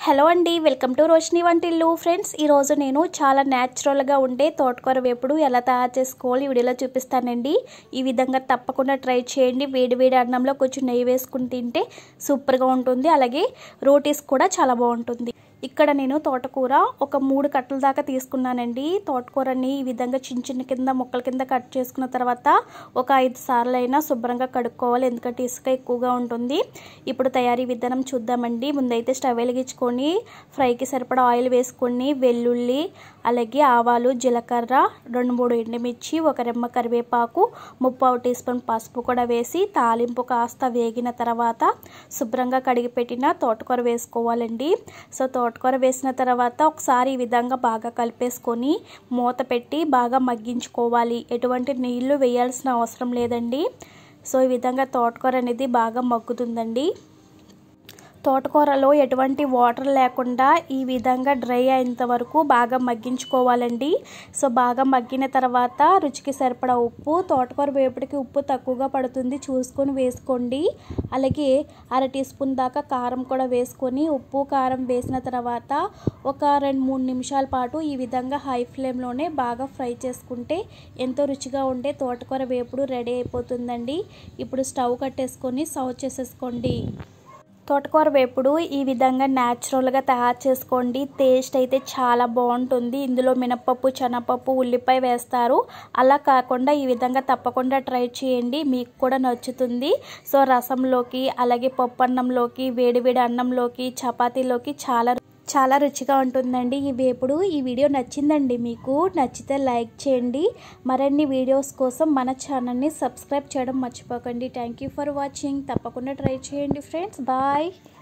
hello అండి welcome to Roshini వంటిల్లు friends ఈరోజు నేను చాలా న్యాచురల్గా ఉండే తోటకూర వేపుడు ఎలా తయారు చేసుకోవాలి ఈ వీడియోలో చూపిస్తానండి ఈ విధంగా తప్పకుండా ట్రై చేయండి వేడి వేడి అన్నంలో కొంచెం నెయ్యి వేసుకుని తింటే సూపర్గా ఉంటుంది అలాగే రోటీస్ కూడా చాలా బాగుంటుంది ఇక్కడ నేను తోటకూర ఒక మూడు కట్టల దాకా తీసుకున్నానండి తోటకూరని ఈ విధంగా చిన్న చిన్న కింద ముక్కల కింద కట్ చేసుకున్న తర్వాత ఒక ఐదు సార్లు అయినా శుభ్రంగా కడుక్కోవాలి ఎందుకంటే ఇసుక ఎక్కువగా ఉంటుంది ఇప్పుడు తయారీ విధానం చూద్దామండి ముందైతే స్టవ్ వెలిగించుకొని ఫ్రైకి సరిపడా ఆయిల్ వేసుకొని వెల్లుల్లి అలాగే ఆవాలు జీలకర్ర రెండు మూడు ఎండుమిర్చి ఒక రెమ్మ కరివేపాకు ముప్పావు టీ స్పూన్ పసుపు కూడా వేసి తాలింపు కాస్త వేగిన తర్వాత శుభ్రంగా కడిగి పెట్టిన తోటకూర వేసుకోవాలండి సో తోటకూర వేసిన తర్వాత ఒకసారి ఈ విధంగా బాగా కలిపేసుకొని మూత పెట్టి బాగా మగ్గించుకోవాలి ఎటువంటి నీళ్లు వేయాల్సిన అవసరం లేదండి సో ఈ విధంగా తోటకూర అనేది బాగా మగ్గుతుందండి తోటకూరలో ఎటువంటి వాటర్ లేకుండా ఈ విధంగా డ్రై అయ్యేంత వరకు బాగా మగ్గించుకోవాలండి సో బాగా మగ్గిన తర్వాత రుచికి సరిపడా ఉప్పు తోటకూర వేపుడికి ఉప్పు తక్కువగా పడుతుంది చూసుకొని వేసుకోండి అలాగే అర టీ స్పూన్ దాకా కారం కూడా వేసుకొని ఉప్పు కారం వేసిన తర్వాత ఒక రెండు మూడు నిమిషాల పాటు ఈ విధంగా హై ఫ్లేమ్లోనే బాగా ఫ్రై చేసుకుంటే ఎంతో రుచిగా ఉండే తోటకూర వేపుడు రెడీ అయిపోతుందండి ఇప్పుడు స్టవ్ కట్టేసుకొని సర్వ్ చేసేసుకోండి తోటకూర వేపుడు ఈ విధంగా న్యాచురల్గా తయారు చేసుకోండి టేస్ట్ అయితే చాలా బాగుంటుంది ఇందులో మినపప్పు శనగపప్పు ఉల్లిపాయ వేస్తారు అలా కాకుండా ఈ విధంగా తప్పకుండా ట్రై చేయండి మీకు కూడా నచ్చుతుంది సో రసంలోకి అలాగే పప్పు అన్నంలోకి వేడివేడి అన్నంలోకి చపాతీలోకి చాలా చాలా రుచిగా ఉంటుందండి ఈ వేపుడు ఈ వీడియో నచ్చిందండి మీకు నచ్చితే లైక్ చేయండి మరిన్ని వీడియోస్ కోసం మన ఛానల్ని సబ్స్క్రైబ్ చేయడం మర్చిపోకండి థ్యాంక్ యూ ఫర్ వాచింగ్ తప్పకుండా ట్రై చేయండి ఫ్రెండ్స్ బాయ్